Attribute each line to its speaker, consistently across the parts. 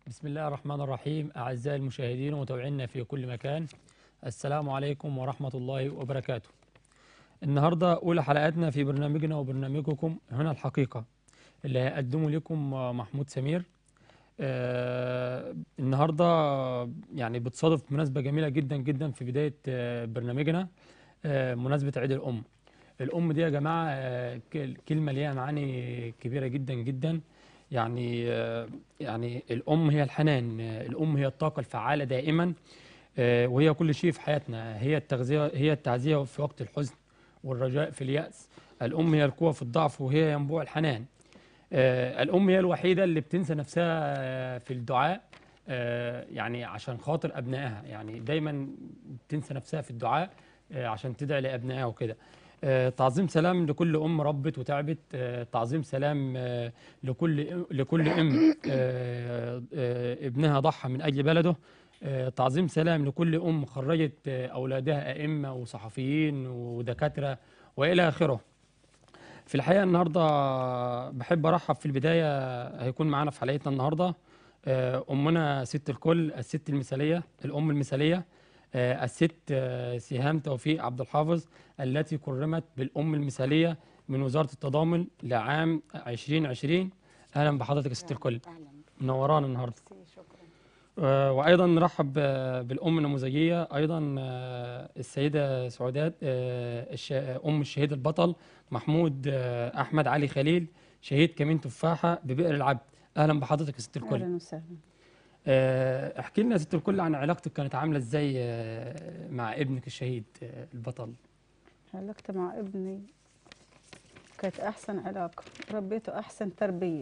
Speaker 1: بسم الله الرحمن الرحيم أعزائي المشاهدين ومتابعينا في كل مكان السلام عليكم ورحمة الله وبركاته النهاردة أولى حلقاتنا في برنامجنا وبرنامجكم هنا الحقيقة اللي هيقدمه لكم محمود سمير آه النهاردة يعني بتصادف مناسبة جميلة جدا جدا في بداية آه برنامجنا آه مناسبة عيد الأم الأم دي يا جماعة آه ك- كلمة ليها معاني كبيرة جدا جدا يعني آه، يعني الأم هي الحنان آه، الأم هي الطاقة الفعالة دائما آه، وهي كل شيء في حياتنا هي التغذية هي التعزية في وقت الحزن والرجاء في اليأس الأم هي القوة في الضعف وهي ينبوع الحنان آه، الأم هي الوحيدة اللي بتنسى نفسها آه، في الدعاء آه، يعني عشان خاطر أبنائها يعني دايما بتنسى نفسها في الدعاء آه، عشان تدعي لأبنائها وكده آه، تعظيم سلام لكل أم ربت وتعبت آه، تعظيم سلام آه، لكل لكل ام آه، آه، ابنها ضحى من اجل بلده آه، تعظيم سلام لكل ام خرجت آه، اولادها ائمه وصحفيين ودكاتره والى اخره في الحقيقه النهارده بحب ارحب في البدايه هيكون معانا في حلقتنا النهارده آه، امنا ست الكل الست المثاليه الام المثاليه آه، الست آه، سهام توفيق عبد الحافظ التي كرمت بالام المثاليه من وزاره التضامن لعام 2020 اهلا بحضرتك يا ست الكل
Speaker 2: اهلا
Speaker 1: منورانا النهارده
Speaker 2: ميرسي شكرا
Speaker 1: آه، وايضا نرحب آه، بالام النموذجيه ايضا آه، السيده سعودات آه، الش- ام الشهيد البطل محمود آه، احمد علي خليل شهيد كمين تفاحه ببئر العبد اهلا بحضرتك يا ست الكل
Speaker 2: اهلا وسهلا
Speaker 1: آه، احكي لنا يا ست الكل عن علاقتك كانت عامله ازاي آه، مع ابنك الشهيد آه، البطل
Speaker 2: علاقتي مع ابني كانت احسن علاقه ربيته احسن تربيه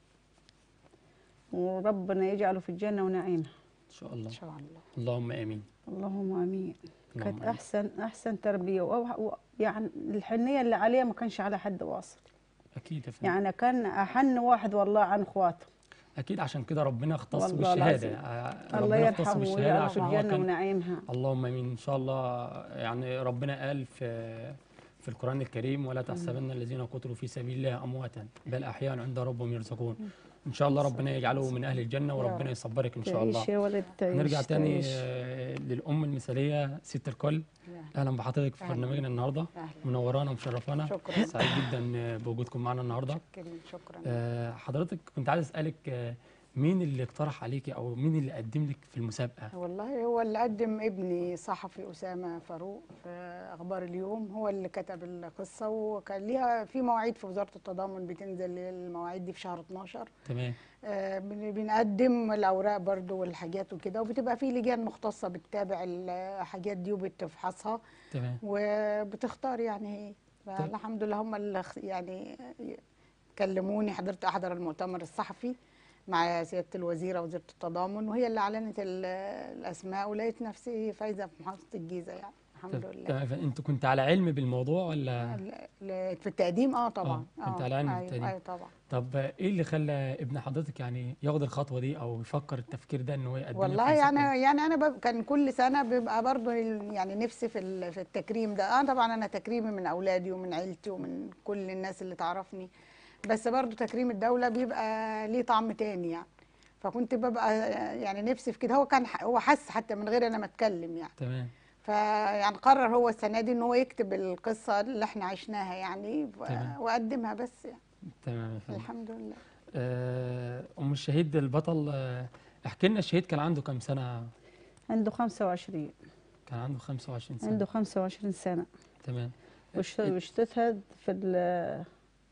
Speaker 2: وربنا يجعله في الجنه ونعيمها
Speaker 1: ان شاء الله
Speaker 2: ان شاء الله
Speaker 1: اللهم امين
Speaker 2: اللهم امين
Speaker 1: اللهم
Speaker 2: كانت
Speaker 1: آمين.
Speaker 2: احسن احسن تربيه وأوح- و- يعني الحنيه اللي عليه ما كانش على حد واصل
Speaker 1: اكيد يا فندم
Speaker 2: يعني كان احن واحد والله عن اخواته
Speaker 1: اكيد عشان كده ربنا اختص
Speaker 2: والله
Speaker 1: بالشهاده
Speaker 2: العظيم.
Speaker 1: آه،
Speaker 2: الله
Speaker 1: ربنا اختص
Speaker 2: يرحمه
Speaker 1: بالشهاده
Speaker 2: ويجعله في
Speaker 1: عشان هو
Speaker 2: الجنه
Speaker 1: كان
Speaker 2: ونعيمها
Speaker 1: اللهم امين ان شاء الله يعني ربنا قال في في القران الكريم ولا تحسبن الذين قتلوا في سبيل الله امواتا بل احياء عند ربهم يرزقون ان شاء الله ربنا يجعله من اهل الجنه وربنا يصبرك ان شاء الله
Speaker 2: تعيش يا ولد تعيش
Speaker 1: نرجع تاني
Speaker 2: تعيش.
Speaker 1: آه، للام المثاليه ست الكل اهلا بحضرتك في
Speaker 3: أهلاً.
Speaker 1: برنامجنا النهارده
Speaker 3: أهلاً.
Speaker 1: منورانا ومشرفانا
Speaker 3: شكراً.
Speaker 1: سعيد جدا آه، بوجودكم معنا النهارده
Speaker 3: شكراً شكرا
Speaker 1: آه، حضرتك كنت عايز اسالك آه، مين اللي اقترح عليكي او مين اللي قدم لك في المسابقه
Speaker 3: والله هو اللي قدم ابني صحفي أسامة فاروق في أخبار اليوم هو اللي كتب القصة وكان ليها في مواعيد في وزارة التضامن بتنزل المواعيد دي في شهر 12
Speaker 1: تمام
Speaker 3: آه، بن- بنقدم الأوراق برضو والحاجات وكده وبتبقى في لجان مختصة بتتابع الحاجات دي وبتفحصها
Speaker 1: تمام
Speaker 3: وبتختار يعني هي فالحمد لله هم اللي خ- يعني كلموني حضرت احضر المؤتمر الصحفي مع سياده الوزيره وزيره التضامن وهي اللي اعلنت ال- الاسماء ولقيت نفسي فايزه في محافظه الجيزه يعني الحمد لله
Speaker 1: تمام فانت كنت على علم بالموضوع ولا
Speaker 3: ال- ال- في التقديم اه طبعا
Speaker 1: آه، كنت على علم
Speaker 3: أيوة
Speaker 1: بالتقديم.
Speaker 3: ايوه طبعا
Speaker 1: طب ايه اللي خلى ابن حضرتك يعني ياخد الخطوه دي او يفكر التفكير ده ان هو يقدم لك
Speaker 3: والله
Speaker 1: في
Speaker 3: يعني
Speaker 1: المسابقة؟
Speaker 3: يعني انا بب- كان كل سنه بيبقى برضو ال- يعني نفسي في ال- في التكريم ده اه طبعا انا تكريمي من اولادي ومن عيلتي ومن كل الناس اللي تعرفني بس برضو تكريم الدوله بيبقى ليه طعم تاني يعني فكنت ببقى يعني نفسي في كده هو كان ح- هو حس حتى من غير انا ما اتكلم يعني
Speaker 1: تمام
Speaker 3: فيعني قرر هو السنه دي ان هو يكتب القصه اللي احنا عشناها يعني و-
Speaker 1: تمام.
Speaker 3: وقدمها بس يعني
Speaker 1: تمام يا فندم
Speaker 3: الحمد لله
Speaker 1: آه، ام الشهيد البطل آه، احكي لنا الشهيد كان عنده كام سنه
Speaker 2: عنده 25
Speaker 1: كان عنده 25 سنه
Speaker 2: عنده 25 سنة
Speaker 1: تمام
Speaker 2: واشت- واشتهد في ال-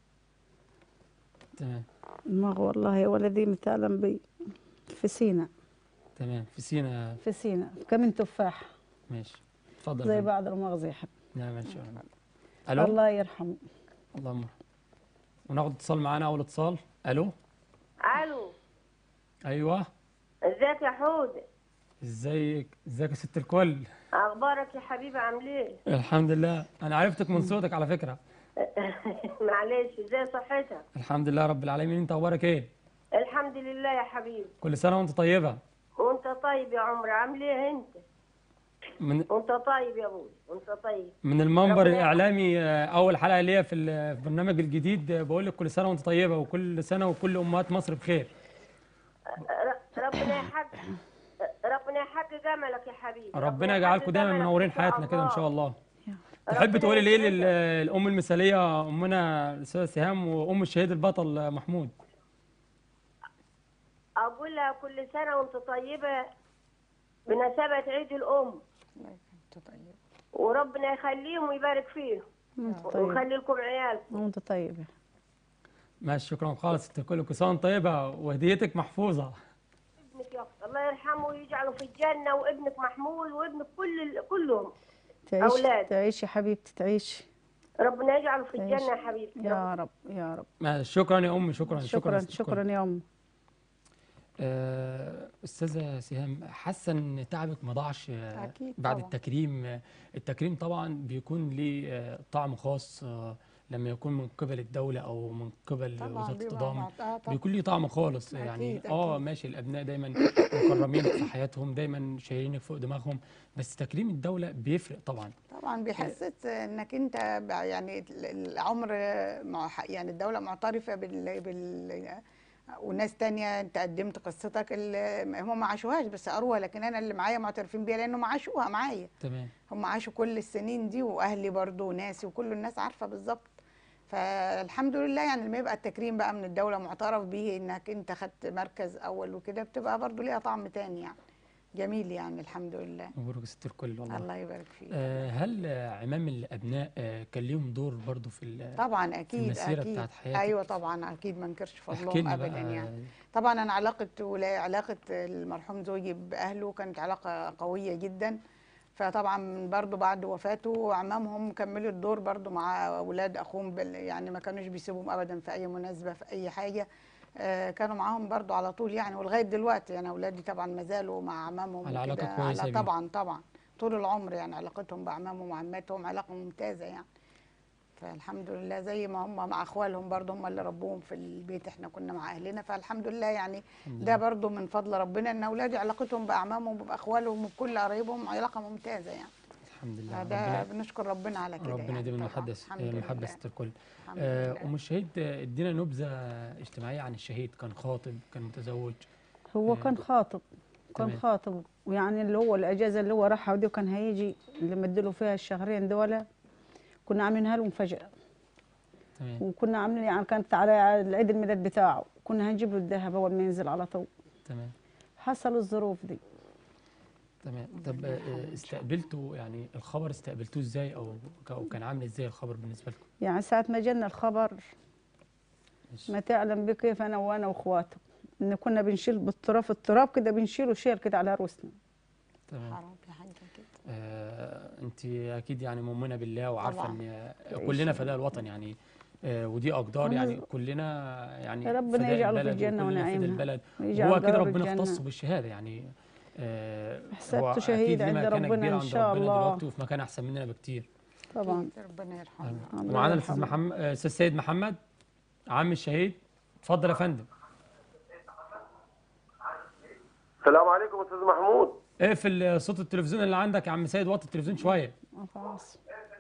Speaker 1: تمام
Speaker 2: دماغ والله يا ولدي مثالا بي في سينا
Speaker 1: تمام في سينا
Speaker 2: في سينا كمن تفاح
Speaker 1: ماشي اتفضل يا
Speaker 2: زي
Speaker 1: فندم.
Speaker 2: بعض المؤاخذة يا حبيبي
Speaker 1: نعم ماشي يا فندم. الو
Speaker 2: الله يرحمه
Speaker 1: اللهم وناخد اتصال معانا اول اتصال الو
Speaker 4: الو
Speaker 1: ايوه
Speaker 4: ازيك يا حود
Speaker 1: ازيك ازيك يا ست الكل
Speaker 4: اخبارك يا حبيبي عامل ايه
Speaker 1: الحمد لله انا عرفتك من صوتك على فكره
Speaker 4: معلش ازاي صحتك
Speaker 1: الحمد لله رب العالمين انت اخبارك ايه
Speaker 4: الحمد لله يا حبيبي
Speaker 1: كل سنه وانت طيبه
Speaker 4: وانت طيب يا عمري عامل ايه انت
Speaker 1: من
Speaker 4: وانت طيب يا ابوي وانت طيب
Speaker 1: من المنبر
Speaker 4: ربنا
Speaker 1: الاعلامي آه، اول حلقه ليا في ال- في البرنامج الجديد آه، بقول لك كل سنه وانت طيبه وكل سنه وكل امهات مصر بخير
Speaker 4: ر- ربنا يحقق ربنا يحقق املك يا حبيبي
Speaker 1: ربنا يجعلكم دايما منورين حياتنا كده ان شاء الله تحب
Speaker 4: ربنا
Speaker 1: تقولي ليه
Speaker 4: يسعدك.
Speaker 1: للام المثاليه امنا الاستاذه سهام وام الشهيد البطل محمود
Speaker 4: اقول لها كل سنه وانت طيبه بمناسبه عيد الام
Speaker 3: الله يخليك طيب
Speaker 4: وربنا يخليهم ويبارك فيهم
Speaker 2: وانت طيب
Speaker 4: ويخلي لكم عيالكم
Speaker 2: وانت طيب
Speaker 1: ماشي شكرا خالص ست الكل كل سنه وانت طيبه وهديتك محفوظه
Speaker 4: ابنك يا اخت الله يرحمه ويجعله في الجنه وابنك محمود وابنك كل ال- كلهم
Speaker 2: تعيش
Speaker 4: أولاد.
Speaker 2: تعيش يا حبيبتي تعيش
Speaker 4: ربنا يجعله في
Speaker 2: تعيش.
Speaker 4: الجنه يا حبيبتي
Speaker 2: يا رب يا رب
Speaker 1: ماشي شكرا يا امي شكرا
Speaker 2: شكرا
Speaker 1: ست الكل.
Speaker 2: شكرا يا ام
Speaker 1: آه، استاذه سهام حاسه ان تعبك ما ضاعش آه،
Speaker 3: أكيد
Speaker 1: بعد
Speaker 3: طبعاً.
Speaker 1: التكريم آه، التكريم طبعا بيكون ليه آه، طعم خاص آه، لما يكون من قبل الدوله او من قبل
Speaker 3: طبعاً
Speaker 1: وزاره
Speaker 3: بيبقى
Speaker 1: التضامن
Speaker 3: مع- آه طبعاً.
Speaker 1: بيكون ليه طعم خالص
Speaker 3: أكيد،
Speaker 1: يعني اه
Speaker 3: أكيد.
Speaker 1: ماشي الابناء دايما مكرمين في حياتهم دايما شايلينك فوق دماغهم بس تكريم الدوله بيفرق طبعا
Speaker 3: طبعا بيحسس انك انت ب- يعني ال- العمر مع يعني الدوله معترفه بال, بال وناس تانية انت قدمت قصتك اللي هم ما عاشوهاش بس قروها لكن انا اللي معايا معترفين بيها لانه ما عاشوها معايا
Speaker 1: تمام
Speaker 3: هم عاشوا كل السنين دي واهلي برضو وناسي وكل الناس عارفه بالظبط فالحمد لله يعني لما يبقى التكريم بقى من الدوله معترف به انك انت خدت مركز اول وكده بتبقى برضو ليها طعم تاني يعني جميل يعني الحمد لله
Speaker 1: مبروك ست الكل والله
Speaker 3: الله يبارك فيك
Speaker 1: آه، هل آه، عمام الابناء آه، كان ليهم دور برضو في ال-
Speaker 3: طبعا اكيد
Speaker 1: المسيرة
Speaker 3: اكيد
Speaker 1: بتاعت حياتك.
Speaker 3: ايوه طبعا اكيد ما انكرش
Speaker 1: احكي
Speaker 3: فضلهم
Speaker 1: لنا
Speaker 3: ابدا
Speaker 1: بقى
Speaker 3: يعني طبعا انا علاقه ولا علاقه المرحوم زوجي باهله كانت علاقه قويه جدا فطبعا برضو بعد وفاته عمامهم كملوا الدور برضو مع اولاد اخوهم بال- يعني ما كانوش بيسيبوهم ابدا في اي مناسبه في اي حاجه آه، كانوا معاهم برضو على طول يعني ولغايه دلوقتي يعني اولادي طبعا ما زالوا مع عمامهم
Speaker 1: على علاقة
Speaker 3: وكده.
Speaker 1: كويسة
Speaker 3: على
Speaker 1: بيهم.
Speaker 3: طبعا طبعا طول العمر يعني علاقتهم باعمامهم وعماتهم علاقه ممتازه يعني فالحمد لله زي ما هم مع اخوالهم برضه هم اللي ربوهم في البيت احنا كنا مع اهلنا فالحمد لله يعني ده برضه من فضل ربنا ان اولادي علاقتهم باعمامهم وباخوالهم وبكل قرايبهم علاقه ممتازه يعني
Speaker 1: الحمد لله
Speaker 3: ده
Speaker 1: ربنا
Speaker 3: بنشكر ربنا على كده
Speaker 1: ربنا
Speaker 3: يعني
Speaker 1: يديم
Speaker 3: طبعاً.
Speaker 1: المحدث
Speaker 3: الحمد
Speaker 1: محبة
Speaker 3: لله.
Speaker 1: ست الكل
Speaker 3: الحمد
Speaker 1: آه،
Speaker 3: لله.
Speaker 1: ام الشهيد آه، ادينا نبذه اجتماعيه عن الشهيد كان خاطب كان متزوج
Speaker 2: هو كان خاطب كان
Speaker 1: تمام.
Speaker 2: خاطب ويعني اللي هو الاجازه اللي هو راحها ودي كان هيجي اللي مديله فيها الشهرين دول كنا عاملينها له مفاجاه
Speaker 1: تمام
Speaker 2: وكنا عاملين يعني كانت على العيد الميلاد بتاعه كنا هنجيب له الذهب اول ما ينزل على طول
Speaker 1: تمام
Speaker 2: حصل الظروف دي
Speaker 1: تمام طب آه، استقبلتوا يعني الخبر استقبلتوه ازاي او ك- أو كان عامل ازاي الخبر بالنسبه لكم
Speaker 2: يعني ساعة ما جانا الخبر
Speaker 1: ماشي.
Speaker 2: ما تعلم بكيف أنا وأنا وأخواته إن كنا بنشيل بالتراب التراب كده بنشيله شيل كده على رؤوسنا
Speaker 1: تمام
Speaker 3: حرام يا حاجه كده
Speaker 1: آه، انت اكيد يعني مؤمنه بالله وعارفه
Speaker 3: طبعاً.
Speaker 1: ان آه، كلنا فداء الوطن يعني آه، ودي اقدار
Speaker 2: ونز-
Speaker 1: يعني كلنا يعني
Speaker 2: ربنا
Speaker 1: فداء
Speaker 2: يجعله في
Speaker 1: البلد
Speaker 2: الجنة
Speaker 1: وكلنا فداء
Speaker 2: ونعيمها.
Speaker 1: البلد
Speaker 2: ويجعل
Speaker 1: وهو كده
Speaker 2: قرار
Speaker 1: ربنا
Speaker 2: الجنة.
Speaker 1: اختصه بالشهاده يعني آه،
Speaker 2: حسبته
Speaker 1: هو
Speaker 2: شهيد
Speaker 1: أكيد ليه
Speaker 2: عند
Speaker 1: مكانة
Speaker 2: ربنا
Speaker 1: كبيرة
Speaker 2: إن
Speaker 1: عند
Speaker 2: شاء
Speaker 1: ربنا
Speaker 2: الله.
Speaker 1: دلوقتي وفي مكان احسن مننا بكتير
Speaker 2: طبعا
Speaker 3: ربنا يرحمه
Speaker 2: الله
Speaker 1: ومعانا الاستاذ
Speaker 2: يرحمه.
Speaker 1: محمد آه، استاذ سيد محمد عم الشهيد اتفضل يا فندم
Speaker 5: السلام عليكم استاذ محمود
Speaker 1: اقفل صوت التلفزيون اللي عندك يا عم سيد وطي التلفزيون شويه
Speaker 2: آه، خلاص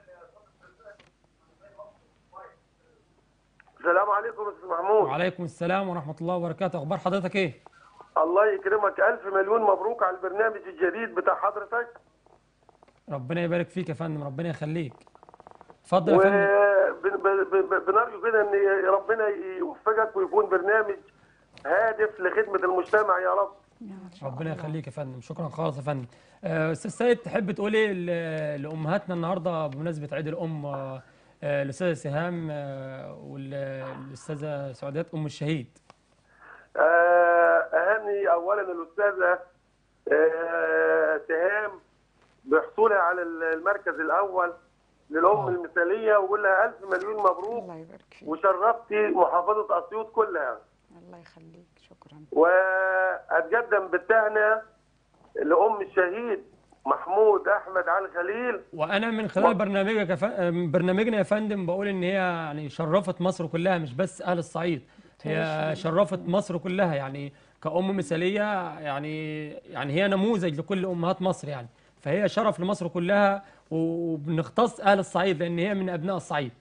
Speaker 5: السلام عليكم استاذ محمود
Speaker 1: وعليكم السلام ورحمه الله وبركاته اخبار حضرتك ايه
Speaker 5: الله يكرمك الف مليون مبروك على البرنامج الجديد بتاع حضرتك
Speaker 1: ربنا يبارك فيك يا فندم ربنا يخليك اتفضل يا فندم
Speaker 5: وبنرجو كده ان ربنا يوفقك ويكون برنامج هادف لخدمه المجتمع يا رب
Speaker 1: ربنا يخليك يا فندم شكرا خالص يا فندم آه، استاذ سيد تحب تقول ايه ل- لامهاتنا النهارده بمناسبه عيد الام آه، آه، الاستاذه سهام آه، والاستاذه سعادات ام الشهيد
Speaker 5: آه، اهني اولا الاستاذه آه، سهام بحصولها على المركز الاول للام
Speaker 1: آه.
Speaker 5: المثاليه واقول لها الف مليون مبروك
Speaker 3: الله يبارك فيك
Speaker 5: وشرفتي محافظه اسيوط كلها
Speaker 3: الله يخليك شكرا
Speaker 5: واتقدم بالتهنئه لام الشهيد محمود احمد علي خليل
Speaker 1: وانا من خلال برنامجك يا فن- برنامجنا يا فندم بقول ان هي يعني شرفت مصر كلها مش بس اهل الصعيد هي شرفت مصر كلها يعني كأم مثالية يعني يعني هي نموذج لكل أمهات مصر يعني فهي شرف لمصر كلها وبنختص أهل الصعيد لأن هي من أبناء الصعيد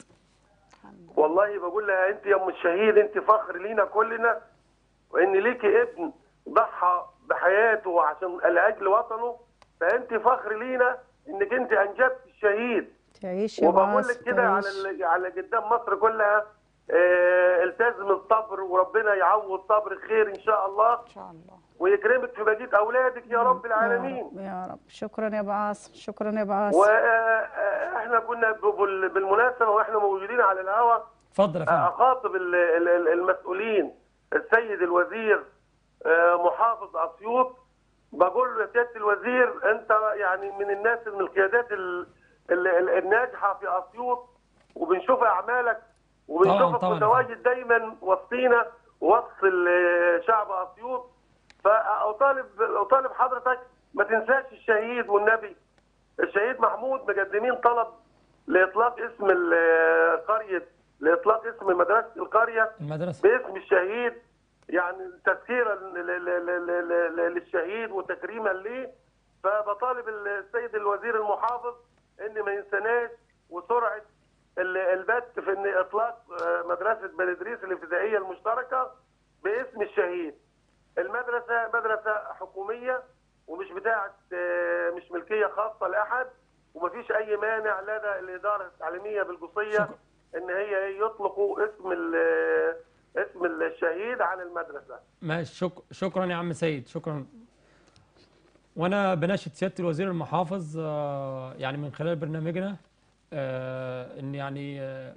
Speaker 5: والله بقول لها انت يا ام الشهيد انت فخر لينا كلنا وان ليكي ابن ضحى بحياته عشان لاجل وطنه فانت فخر لينا انك انت انجبت الشهيد
Speaker 2: تعيش يا
Speaker 5: وبقول
Speaker 2: باص
Speaker 5: لك كده على
Speaker 2: تعيش.
Speaker 5: ال- على قدام مصر كلها آه، التزم الصبر وربنا يعوض صبر خير ان شاء الله
Speaker 3: ان شاء الله
Speaker 5: ويكرمك في بقيه اولادك يا رب
Speaker 2: يا
Speaker 5: العالمين
Speaker 2: رب يا رب شكرا يا باص شكرا يا باص
Speaker 5: واحنا كنا ب- بال- بالمناسبه واحنا موجودين على الهواء
Speaker 1: اتفضل يا فندم
Speaker 5: اخاطب ال- ال- ال- المسؤولين السيد الوزير آه، محافظ اسيوط بقول له يا سياده الوزير انت يعني من الناس من القيادات ال- ال- ال- الناجحه في اسيوط وبنشوف اعمالك وبنشوفك
Speaker 1: طبعاً.
Speaker 5: متواجد دايما وسطينا وسط ال- شعب اسيوط فاطالب اطالب حضرتك ما تنساش الشهيد والنبي الشهيد محمود مقدمين طلب لاطلاق اسم ال- قريه لاطلاق اسم مدرسه القريه
Speaker 1: المدرسه
Speaker 5: باسم الشهيد يعني تذكيرا ل- ل- ل- ل- ل- للشهيد وتكريما ليه فبطالب السيد الوزير المحافظ ان ما ينسناش وسرعه ال- البت في ان اطلاق آه، مدرسه بني ادريس الابتدائيه المشتركه باسم الشهيد. المدرسه مدرسه حكوميه ومش بتاعه آه، مش ملكيه خاصه لاحد ومفيش اي مانع لدى الاداره التعليميه بالقصيه
Speaker 1: شكرا.
Speaker 5: ان هي يطلقوا اسم ال- اسم الشهيد على المدرسه.
Speaker 1: ماشي شك... شكرا يا عم سيد شكرا وانا بناشد سياده الوزير المحافظ آه، يعني من خلال برنامجنا آه، ان يعني آه،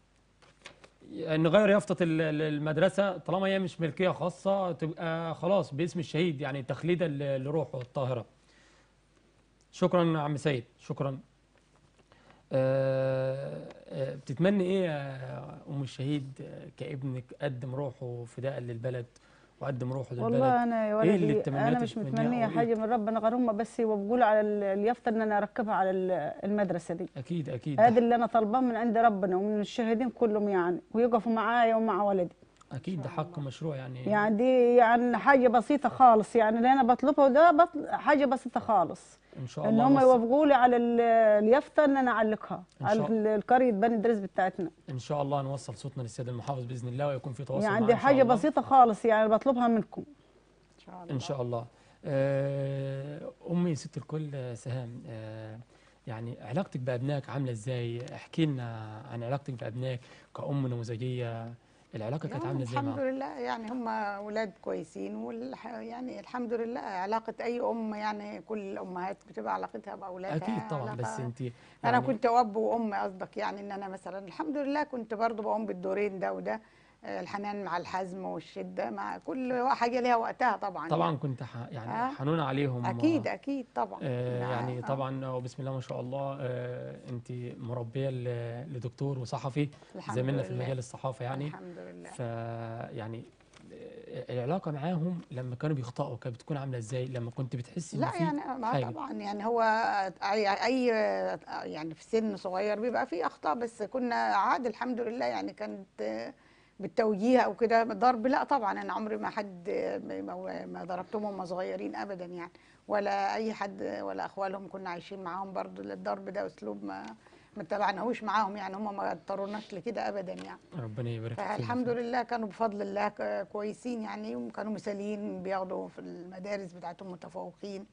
Speaker 1: نغير يافطه ال- ال- المدرسه طالما هي مش ملكيه خاصه تبقى خلاص باسم الشهيد يعني تخليدا ل- لروحه الطاهره شكرا يا عم سيد شكرا آه، آه، بتتمني ايه يا ام الشهيد آه، كابنك قدم روحه فداء للبلد وقدم روحه للبلد
Speaker 2: والله انا يا
Speaker 1: إيه اللي
Speaker 2: ولدي
Speaker 1: التمنيات
Speaker 2: انا
Speaker 1: اللي
Speaker 2: مش
Speaker 1: بتتمنيها
Speaker 2: متمنيه
Speaker 1: أو إيه؟
Speaker 2: حاجه من ربنا غير هم بس وبقول على ال- اليافطه ان انا اركبها على ال- المدرسه دي
Speaker 1: اكيد اكيد
Speaker 2: هذا اللي انا طالباه من عند ربنا ومن الشاهدين كلهم يعني ويقفوا معايا ومع ولدي
Speaker 1: اكيد ده حق مشروع يعني
Speaker 2: يعني دي يعني حاجه بسيطه خالص يعني اللي انا بطلبه ده بطل حاجه بسيطه خالص
Speaker 1: ان شاء
Speaker 2: ان
Speaker 1: الله
Speaker 2: هم
Speaker 1: نوصل-
Speaker 2: يوافقوا لي على ال- اليافطه ان انا اعلقها
Speaker 1: إن
Speaker 2: على
Speaker 1: شاء-
Speaker 2: ال- القريه بني دريس بتاعتنا
Speaker 1: ان شاء الله نوصل صوتنا للسيد المحافظ باذن الله ويكون في تواصل
Speaker 2: يعني
Speaker 1: معاه
Speaker 2: دي
Speaker 1: إن شاء
Speaker 2: حاجه
Speaker 1: الله.
Speaker 2: بسيطه خالص يعني بطلبها منكم
Speaker 3: ان شاء الله
Speaker 1: ان شاء الله آه، امي ست الكل آه، سهام آه، يعني علاقتك بابنائك عامله ازاي احكي لنا عن علاقتك بابنائك كأم نموذجيه العلاقه كانت
Speaker 3: لا،
Speaker 1: عامله ازاي
Speaker 3: الحمد
Speaker 1: معاهم
Speaker 3: لله يعني هم اولاد كويسين والح... يعني الحمد لله علاقه اي ام يعني كل الامهات بتبقى علاقتها باولادها
Speaker 1: اكيد طبعا بس
Speaker 3: علاقة-
Speaker 1: انت
Speaker 3: انا
Speaker 1: يعني
Speaker 3: كنت اب وام قصدك يعني ان انا مثلا الحمد لله كنت برضو بقوم بالدورين ده وده آه، الحنان مع الحزم والشده مع كل حاجه ليها وقتها طبعا
Speaker 1: طبعا كنت ح... يعني
Speaker 3: آه.
Speaker 1: حنونه عليهم
Speaker 3: اكيد اكيد طبعا
Speaker 1: آه،
Speaker 3: نعم،
Speaker 1: يعني
Speaker 3: آه.
Speaker 1: طبعا وبسم الله ما شاء الله آه، انت مربيه ل- لدكتور وصحفي
Speaker 3: الحمد
Speaker 1: زميلنا في
Speaker 3: لله.
Speaker 1: مجال الصحافه يعني
Speaker 3: الحمد لله
Speaker 1: ف يعني آه، العلاقه معاهم لما كانوا بيخطئوا كانت بتكون عامله ازاي لما كنت بتحسي ان
Speaker 3: لا
Speaker 1: في
Speaker 3: يعني ما
Speaker 1: حاجه
Speaker 3: طبعا يعني هو اي اي يعني في سن صغير بيبقى فيه اخطاء بس كنا عادي الحمد لله يعني كانت بالتوجيه او كده ضرب لا طبعا انا عمري ما حد ما ما ضربتهم وهم صغيرين ابدا يعني ولا اي حد ولا اخوالهم كنا عايشين معاهم برضو الضرب ده اسلوب ما ما اتبعناهوش معاهم يعني هم ما اضطروناش لكده ابدا يعني
Speaker 1: ربنا يبارك فيهم
Speaker 3: فالحمد لله كانوا بفضل الله ك- كويسين يعني وكانوا مثاليين بياخدوا في المدارس بتاعتهم متفوقين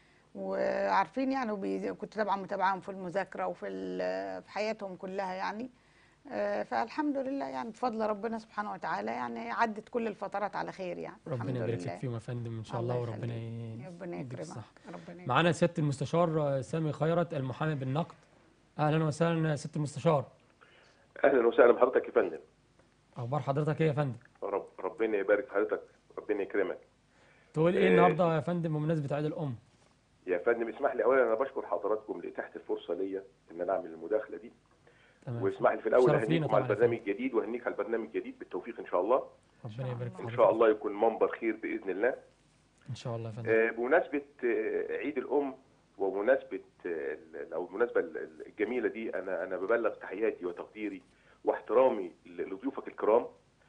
Speaker 3: وعارفين يعني وبي- كنت طبعا متابعاهم في المذاكره وفي ال- في حياتهم كلها يعني آه، فالحمد لله يعني بفضل ربنا سبحانه وتعالى يعني عدت كل الفترات على خير يعني الحمد
Speaker 1: ربنا يبارك
Speaker 3: لله.
Speaker 1: لك فيهم يا فندم ان شاء الله,
Speaker 3: الله
Speaker 1: وربنا
Speaker 3: يخليك.
Speaker 1: ي-
Speaker 3: ربنا
Speaker 1: يديك
Speaker 3: يكرمك
Speaker 1: الصحة.
Speaker 3: ربنا يكرمك
Speaker 1: معانا سياده المستشار آه، سامي خيرت المحامي بالنقد اهلا وسهلا يا سياده المستشار
Speaker 6: اهلا وسهلا بحضرتك يا فندم
Speaker 1: اخبار حضرتك ايه يا فندم
Speaker 6: رب ربنا يبارك في حضرتك ربنا يكرمك
Speaker 1: تقول ايه
Speaker 6: آه،
Speaker 1: النهارده يا فندم بمناسبه عيد الام
Speaker 6: يا فندم اسمح لي اولا انا بشكر حضراتكم لاتاحه الفرصه ليا ان انا اعمل المداخله دي
Speaker 1: تمام
Speaker 6: واسمح لي في الاول
Speaker 1: شرف لينا
Speaker 6: اهنيكم
Speaker 1: طبعاً
Speaker 6: على
Speaker 1: يا
Speaker 6: البرنامج الجديد واهنيك على البرنامج الجديد بالتوفيق ان شاء الله
Speaker 1: ربنا يبارك في
Speaker 6: ان
Speaker 1: حضرتك
Speaker 6: شاء الله يكون منبر خير باذن الله
Speaker 1: ان شاء الله يا فندم
Speaker 6: آه، بمناسبه آه، عيد الام ومناسبه آه، ال- او المناسبه ال- الجميله دي انا انا ببلغ تحياتي وتقديري واحترامي ل- لضيوفك الكرام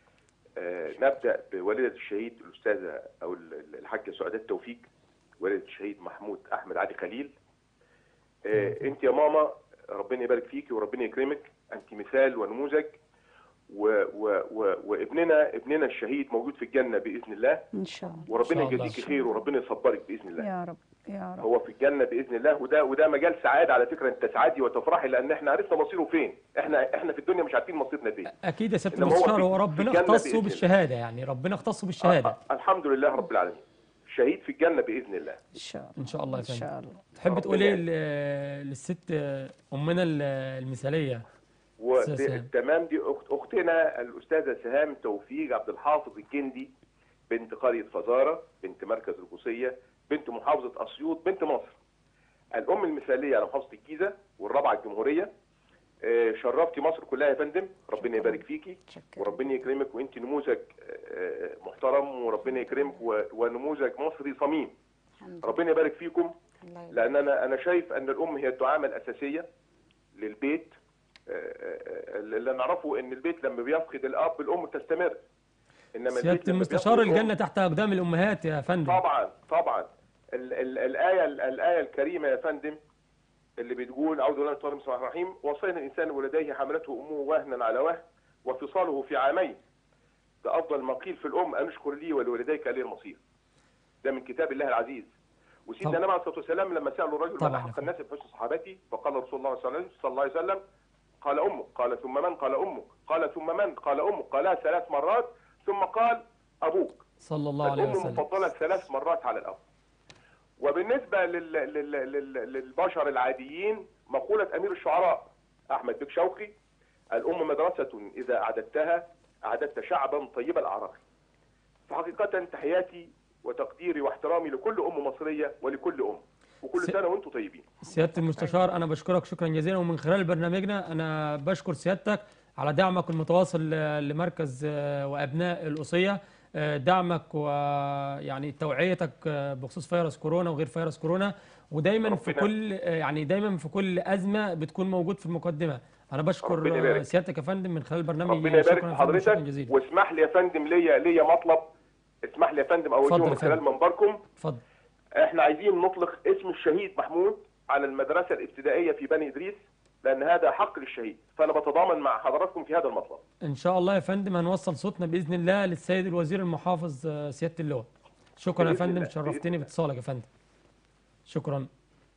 Speaker 6: آه، نبدا بوالده الشهيد الاستاذه او ال- ال- الحاجه سعادات توفيق والده الشهيد محمود احمد علي خليل آه، انت يا ماما ربنا يبارك فيكي وربنا يكرمك انت مثال ونموذج و و و وابننا ابننا الشهيد موجود في الجنه باذن الله
Speaker 2: ان شاء الله
Speaker 6: وربنا
Speaker 1: إن شاء الله.
Speaker 6: يجازيك خير وربنا يصبرك باذن الله
Speaker 2: يا رب يا رب
Speaker 6: هو في الجنه باذن الله وده وده مجال سعاده على فكره انت سعادي وتفرحي لان احنا عرفنا مصيره فين احنا احنا في الدنيا مش عارفين مصيرنا فين
Speaker 1: اكيد يا سياده
Speaker 6: إنما هو
Speaker 1: المستشار
Speaker 6: في-
Speaker 1: هو
Speaker 6: في
Speaker 1: ربنا
Speaker 6: الجنة
Speaker 1: اختصه
Speaker 6: بإذن الله.
Speaker 1: بالشهاده يعني ربنا اختصه بالشهاده
Speaker 6: آه، آه، الحمد لله رب العالمين شهيد في الجنه باذن الله
Speaker 2: ان شاء الله
Speaker 1: ان شاء الله يا
Speaker 2: ان
Speaker 1: فندم
Speaker 2: شاء الله
Speaker 1: تحب
Speaker 6: ربنا
Speaker 1: تقول ايه
Speaker 6: يعينك.
Speaker 1: ل- للست امنا ال- المثاليه أستاذ سهام.
Speaker 6: وتمام دي أخت اختنا الاستاذه سهام توفيق عبد الحافظ الجندي بنت قريه فزاره بنت مركز القوسيه بنت محافظه اسيوط بنت مصر الام المثاليه على محافظه الجيزه والرابعه الجمهوريه آه، شرفتي مصر كلها يا فندم ربنا يبارك فيكي
Speaker 2: شكرا
Speaker 6: وربنا يكرمك وانت نموذج آه، محترم وربنا يكرمك و- ونموذج مصري صميم
Speaker 3: الحمد
Speaker 6: ربنا يبارك فيكم
Speaker 3: لله الله يبارك.
Speaker 6: لان انا انا شايف ان الام هي الدعامه الاساسيه للبيت آه، آه، اللي نعرفه ان البيت لما بيفقد الاب الام تستمر انما البيت
Speaker 1: سياده
Speaker 6: لما
Speaker 1: المستشار
Speaker 6: بيفقد الأم-
Speaker 1: الجنه تحت اقدام الامهات يا فندم
Speaker 6: طبعا طبعا ال ال الايه الايه الكريمه يا فندم اللي بتقول اعوذ بالله من الشيطان بسم الله الرحمن الرحيم وصينا الانسان ولديه حملته امه وهنا على وهن وفصاله في عامين ده افضل ما قيل في الام ان اشكر لي ولوالديك الي المصير ده من كتاب الله العزيز وسيدنا
Speaker 1: طبعا.
Speaker 6: النبي عليه الصلاه والسلام لما سالوا الرجل
Speaker 1: طبعا
Speaker 6: من
Speaker 1: يا
Speaker 6: احق
Speaker 1: فندم.
Speaker 6: الناس بحسن صحابتي فقال رسول الله صلى الله عليه- صلى الله عليه وسلم قال امك قال ثم من قال امك قال ثم من قال امك قالها ثلاث مرات ثم قال ابوك
Speaker 1: صلى الله عليه
Speaker 6: الام
Speaker 1: وسلم
Speaker 6: مفضله ثلاث مرات على الاب وبالنسبه لل... لل... لل... للبشر العاديين مقوله امير الشعراء احمد بك شوقي الام مدرسه اذا اعددتها اعددت شعبا طيب الاعراق فحقيقه تحياتي وتقديري واحترامي لكل ام مصريه ولكل ام وكل
Speaker 1: س-
Speaker 6: سنه وانتم طيبين
Speaker 1: سياده المستشار انا بشكرك شكرا جزيلا ومن خلال برنامجنا انا بشكر سيادتك على دعمك المتواصل ل- لمركز آه، وابناء القصيه آه، دعمك ويعني توعيتك آه، بخصوص فيروس كورونا وغير فيروس كورونا ودايما في
Speaker 6: ربنا-
Speaker 1: كل آه، يعني دايما في كل ازمه بتكون موجود في المقدمه انا بشكر
Speaker 6: ربنا
Speaker 1: آه،
Speaker 6: يبارك.
Speaker 1: سيادتك يا فندم من خلال برنامج
Speaker 6: ربنا يبارك
Speaker 1: شكرا
Speaker 6: في
Speaker 1: يا فندم، شكرا
Speaker 6: حضرتك
Speaker 1: جزيلا
Speaker 6: واسمح لي يا فندم ليا ليا مطلب اسمح لي يا فندم اوجهه
Speaker 1: اتفضل يا
Speaker 6: من خلال
Speaker 1: فندم.
Speaker 6: منبركم
Speaker 1: اتفضل
Speaker 6: احنا عايزين نطلق اسم الشهيد محمود على المدرسه الابتدائيه في بني ادريس لان هذا حق للشهيد فانا بتضامن مع حضراتكم في هذا المطلب
Speaker 1: ان شاء الله يا فندم هنوصل صوتنا باذن الله للسيد الوزير المحافظ آه، سياده اللواء شكرا يا
Speaker 6: بإذن
Speaker 1: فندم
Speaker 6: الله،
Speaker 1: شرفتني
Speaker 6: بإذن الله.
Speaker 1: باتصالك يا فندم شكرا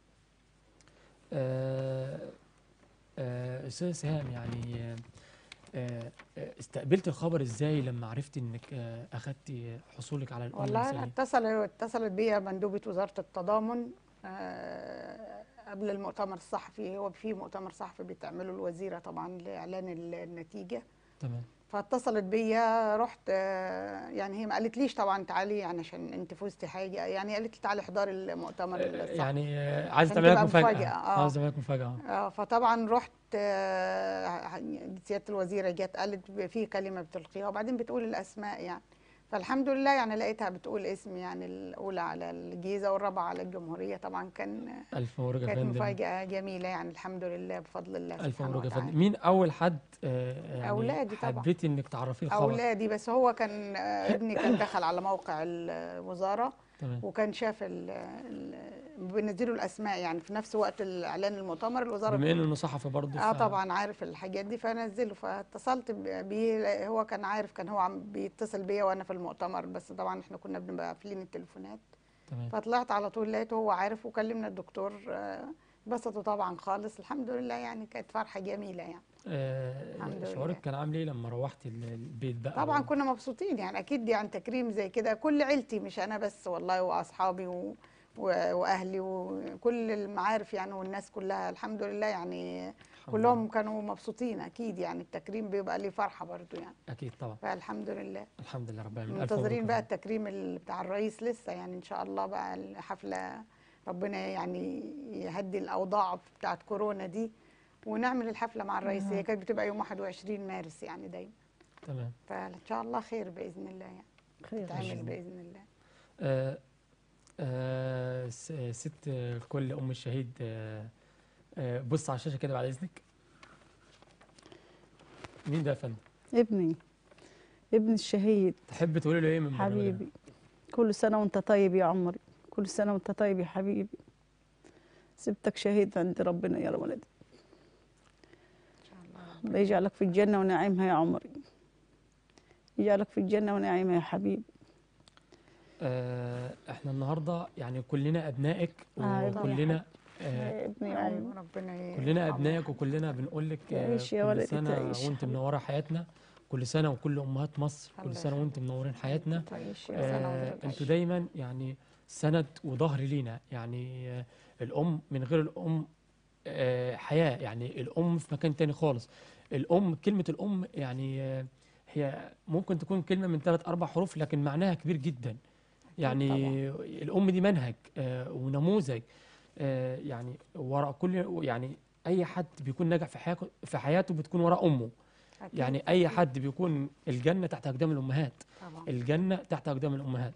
Speaker 1: آه، آه، استاذ سهام يعني آه، آه، آه، استقبلت الخبر ازاي لما عرفت انك آه، اخدتي حصولك على الام
Speaker 3: والله أنا
Speaker 1: المثالية؟
Speaker 3: اتصل اتصلت بيا مندوبة وزارة التضامن آه، قبل المؤتمر الصحفي هو في مؤتمر صحفي بتعمله الوزيرة طبعا لإعلان ال- النتيجة
Speaker 1: تمام
Speaker 3: فاتصلت بيا رحت آه، يعني هي ما قالتليش طبعا تعالي يعني عشان انت فزتي حاجة يعني قالت لي تعالي احضري المؤتمر
Speaker 1: آه،
Speaker 3: الصحفي
Speaker 1: يعني آه، عايز
Speaker 3: عشان
Speaker 1: تعمل لك
Speaker 3: تبقى
Speaker 1: مفاجاه
Speaker 3: مفاجأة، آه.
Speaker 1: عايز تعمل لك مفاجاه
Speaker 3: اه فطبعا رحت آه، سياده الوزيره جت قالت في كلمه بتلقيها وبعدين بتقول الاسماء يعني فالحمد لله يعني لقيتها بتقول اسم يعني الاولى على الجيزه والرابعه على الجمهوريه طبعا كان
Speaker 1: الف مبروك يا
Speaker 3: كانت
Speaker 1: فندم
Speaker 3: مفاجاه جميله يعني الحمد لله بفضل الله
Speaker 1: الف
Speaker 3: سبحانه
Speaker 1: مبروك يا
Speaker 3: وتعالى
Speaker 1: فندم مين اول حد آه، يعني
Speaker 3: أولادي طبعا.
Speaker 1: حبيتي انك تعرفيه الخبر
Speaker 3: اولادي بس هو كان آه، ابني كان دخل على موقع الوزاره
Speaker 1: تمام
Speaker 3: وكان شاف ال- ال- بينزلوا الاسماء يعني في نفس وقت اعلان المؤتمر الوزاره
Speaker 1: بما انه صحفي برضه
Speaker 3: اه
Speaker 1: ف-
Speaker 3: طبعا عارف الحاجات دي فنزله فاتصلت ب- بيه هو كان عارف كان هو عم بيتصل بيا وانا في المؤتمر بس طبعا احنا كنا بنبقى قافلين التليفونات
Speaker 1: تمام
Speaker 3: فطلعت على طول لقيته هو عارف وكلمنا الدكتور آه، انبسطوا طبعا خالص الحمد لله يعني كانت فرحه جميله يعني
Speaker 1: آه،
Speaker 3: الحمد
Speaker 1: شعورك
Speaker 3: لله.
Speaker 1: كان عامل ايه لما روحتي ال- البيت بقى
Speaker 3: طبعا
Speaker 1: و-
Speaker 3: كنا مبسوطين يعني اكيد يعني تكريم زي كده كل عيلتي مش انا بس والله واصحابي و... و... واهلي وكل المعارف يعني والناس كلها الحمد لله يعني
Speaker 1: الحمد
Speaker 3: كلهم كانوا مبسوطين اكيد يعني التكريم بيبقى ليه فرحه برضو يعني
Speaker 1: اكيد طبعا
Speaker 3: فالحمد لله
Speaker 1: الحمد لله رب العالمين ألف مبروك
Speaker 3: منتظرين
Speaker 1: يا
Speaker 3: بقى
Speaker 1: فندم.
Speaker 3: التكريم ال- بتاع الرئيس لسه يعني ان شاء الله بقى الحفله ربنا يعني يهدي الاوضاع بتاعت كورونا دي ونعمل الحفله مع الرئيس هي كانت بتبقى يوم 21 مارس يعني دايما
Speaker 1: تمام
Speaker 3: فان شاء الله خير باذن الله يعني
Speaker 2: خير إن شاء
Speaker 3: تعمل
Speaker 2: الله.
Speaker 3: باذن الله
Speaker 1: آه، آه، س- ست الكل ام الشهيد آه، آه، بص على الشاشه كده بعد اذنك مين ده يا فندم
Speaker 2: ابني ابن الشهيد
Speaker 1: تحب تقولي له ايه من برنامجنا؟
Speaker 2: حبيبي كل سنة وانت طيب يا عمري كل سنة وانت طيب يا حبيبي سبتك شهيد عند ربنا يا ولدي
Speaker 3: ان شاء الله
Speaker 2: الله يجعلك في الجنة ونعيمها يا عمري يجعلك في الجنة ونعيمة يا حبيب
Speaker 1: آه، احنا النهارده يعني كلنا ابنائك
Speaker 2: آه، يا ابني يا
Speaker 1: وكلنا آه،
Speaker 2: يا ابني يا
Speaker 3: ايوه
Speaker 2: أم
Speaker 3: ربنا
Speaker 1: كلنا
Speaker 3: يرحمه.
Speaker 1: ابنائك وكلنا بنقول لك آه،
Speaker 2: تعيش يا
Speaker 1: كل
Speaker 2: ولدي،
Speaker 1: سنه
Speaker 2: تعيش
Speaker 1: وانت
Speaker 2: حبيبي.
Speaker 1: منوره حياتنا كل سنه وكل امهات مصر
Speaker 3: الله
Speaker 1: كل سنه
Speaker 3: يخليك.
Speaker 1: وانتم منورين حياتنا
Speaker 2: تعيش يا
Speaker 3: كل سنة
Speaker 1: آه،
Speaker 3: وانت
Speaker 1: انتوا
Speaker 3: طيب.
Speaker 1: دايما يعني سند وظهر لينا يعني آه، الام من غير الام آه، حياه يعني الام في مكان تاني خالص الام كلمه الام يعني آه، هي ممكن تكون كلمه من ثلاث اربع حروف لكن معناها كبير جدا يعني الام دي منهج آه، ونموذج آه، يعني وراء كل يعني اي حد بيكون ناجح في حياته في حياته بتكون وراء امه
Speaker 3: أكيد.
Speaker 1: يعني اي حد بيكون الجنه تحت اقدام الامهات
Speaker 3: طبعا
Speaker 1: الجنه تحت اقدام الامهات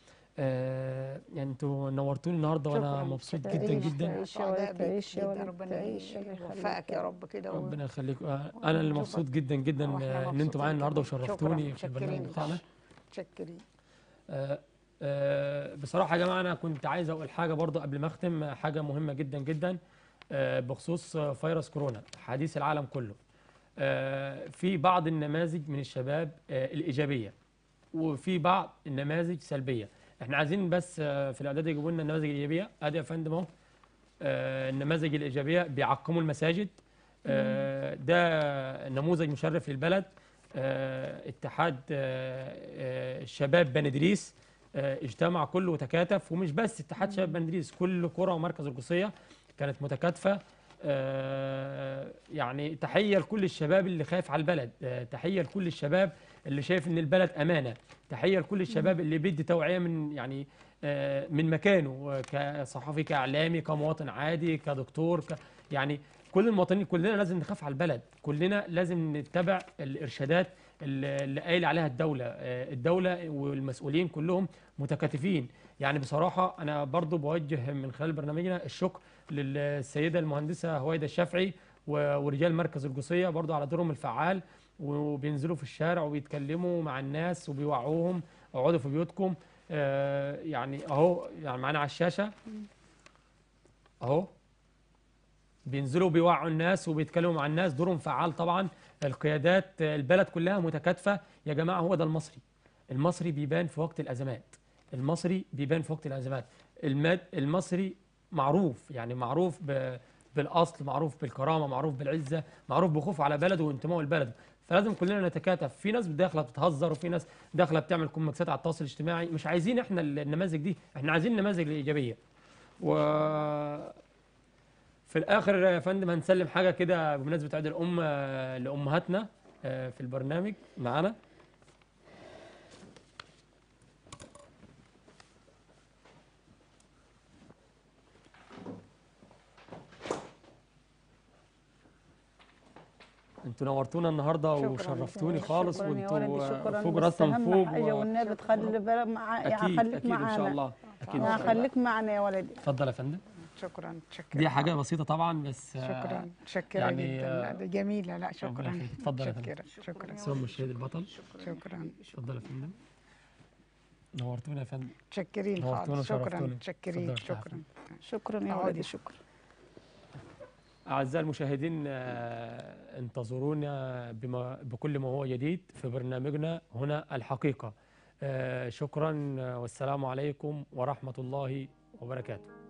Speaker 1: آه يعني انتوا نورتوني النهارده وانا
Speaker 3: شكراً.
Speaker 1: مبسوط
Speaker 3: شكراً.
Speaker 1: جدا
Speaker 2: تعيش
Speaker 1: جدا
Speaker 2: تعيش يا
Speaker 3: سعداء
Speaker 2: ولد
Speaker 3: بيك
Speaker 2: تعيش يا
Speaker 3: جداً.
Speaker 2: ولد
Speaker 3: ربنا
Speaker 2: تعيش الله
Speaker 3: يوفقك
Speaker 2: يخليك
Speaker 3: يا رب كده و-
Speaker 1: ربنا يخليك آه، انا اللي
Speaker 3: ونشوفك.
Speaker 1: مبسوط جدا جدا
Speaker 3: وإحنا
Speaker 1: آه، ان انتوا
Speaker 3: مبسوطين
Speaker 1: معايا النهارده
Speaker 3: كمان.
Speaker 1: وشرفتوني
Speaker 3: شكراً.
Speaker 1: في البرنامج
Speaker 3: شكرين.
Speaker 1: بتاعنا
Speaker 3: متشكرين
Speaker 1: آه، آه، بصراحة يا جماعة أنا كنت عايز أقول حاجة برضو قبل ما أختم آه، حاجة مهمة جدا جدا آه، بخصوص آه، فيروس كورونا حديث العالم كله آه، في بعض النماذج من الشباب آه، الإيجابية وفي بعض النماذج سلبية احنا عايزين بس آه، في الإعداد يجيبوا لنا النماذج الإيجابية أدي يا فندم أهو آه، النماذج الإيجابية بيعقموا المساجد آه، ده نموذج مشرف للبلد آه، اتحاد آه، آه، الشباب بني ادريس آه، اجتمع كله وتكاتف ومش بس اتحاد شباب بني ادريس كل قرى ومركز القصيه كانت متكاتفه آه، يعني تحيه لكل الشباب اللي خايف على البلد آه، تحيه لكل الشباب اللي شايف ان البلد امانه تحيه لكل الشباب اللي بيدي توعيه من يعني آه، من مكانه آه، كصحفي كاعلامي كمواطن عادي كدكتور ك يعني كل المواطنين كلنا لازم نخاف على البلد كلنا لازم نتبع الارشادات اللي اللي قايل عليها الدوله آه، الدوله والمسؤولين كلهم متكاتفين يعني بصراحه انا برضو بوجه من خلال برنامجنا الشكر للسيده المهندسه هويدا الشافعي و- ورجال مركز القصيه برضو على دورهم الفعال وبينزلوا في الشارع وبيتكلموا مع الناس وبيوعوهم اقعدوا في بيوتكم آه، يعني اهو يعني معانا على الشاشه اهو بينزلوا بيوعوا الناس وبيتكلموا مع الناس دورهم فعال طبعا القيادات البلد كلها متكاتفه يا جماعه هو ده المصري المصري بيبان في وقت الازمات المصري بيبان في وقت الازمات المد المصري معروف يعني معروف ب بالاصل معروف بالكرامه معروف بالعزه معروف بخوفه على بلده وانتمائه لبلده فلازم كلنا نتكاتف في ناس داخله بتهزر وفي ناس داخله بتعمل كوميكسات على التواصل الاجتماعي مش عايزين احنا النماذج دي احنا عايزين النماذج الايجابيه و في الاخر يا فندم هنسلم حاجه كده بمناسبه عيد الام آه، لامهاتنا آه، في البرنامج معانا انتوا نورتونا النهارده
Speaker 3: شكراً.
Speaker 1: وشرفتوني خالص
Speaker 2: شكراً يا
Speaker 1: وانتوا
Speaker 2: ولدي
Speaker 1: آه،
Speaker 2: شكرا
Speaker 1: فوق
Speaker 2: بس
Speaker 1: راسنا من
Speaker 2: أهم
Speaker 1: فوق
Speaker 2: حاجة
Speaker 1: و-
Speaker 2: والنبي تخلي بالك مع
Speaker 1: اكيد
Speaker 2: خليك
Speaker 1: اكيد
Speaker 2: معانا
Speaker 1: ان شاء الله اكيد إن
Speaker 2: آه،
Speaker 1: شاء الله.
Speaker 2: خليك معنا يا ولدي
Speaker 1: اتفضل يا فندم
Speaker 3: شكرا متشكرة
Speaker 1: دي حاجه بسيطه طبعا بس آه،
Speaker 3: شكرا متشكرة
Speaker 1: يعني،
Speaker 3: جدا لا
Speaker 1: آه،
Speaker 3: دي جميلة لا
Speaker 1: ربنا
Speaker 3: شكرا
Speaker 1: يخليك. اتفضل يا فندم.
Speaker 3: متشكرة شكرا
Speaker 1: سام الشهيد البطل
Speaker 3: شكرا
Speaker 1: اتفضل يا فندم نورتونا يا فندم
Speaker 3: متشكرين
Speaker 1: نورتونا
Speaker 3: خالص شكرا
Speaker 1: وشرفتونا.
Speaker 3: متشكرين
Speaker 1: اتفضل يا
Speaker 3: شكرا
Speaker 2: شكرا يا
Speaker 3: اقعدي.
Speaker 2: ولدي شكرا
Speaker 1: أعزائي المشاهدين آه، انتظرونا بما بكل ما هو جديد في برنامجنا هنا الحقيقة آه، شكرا آه، والسلام عليكم ورحمة الله وبركاته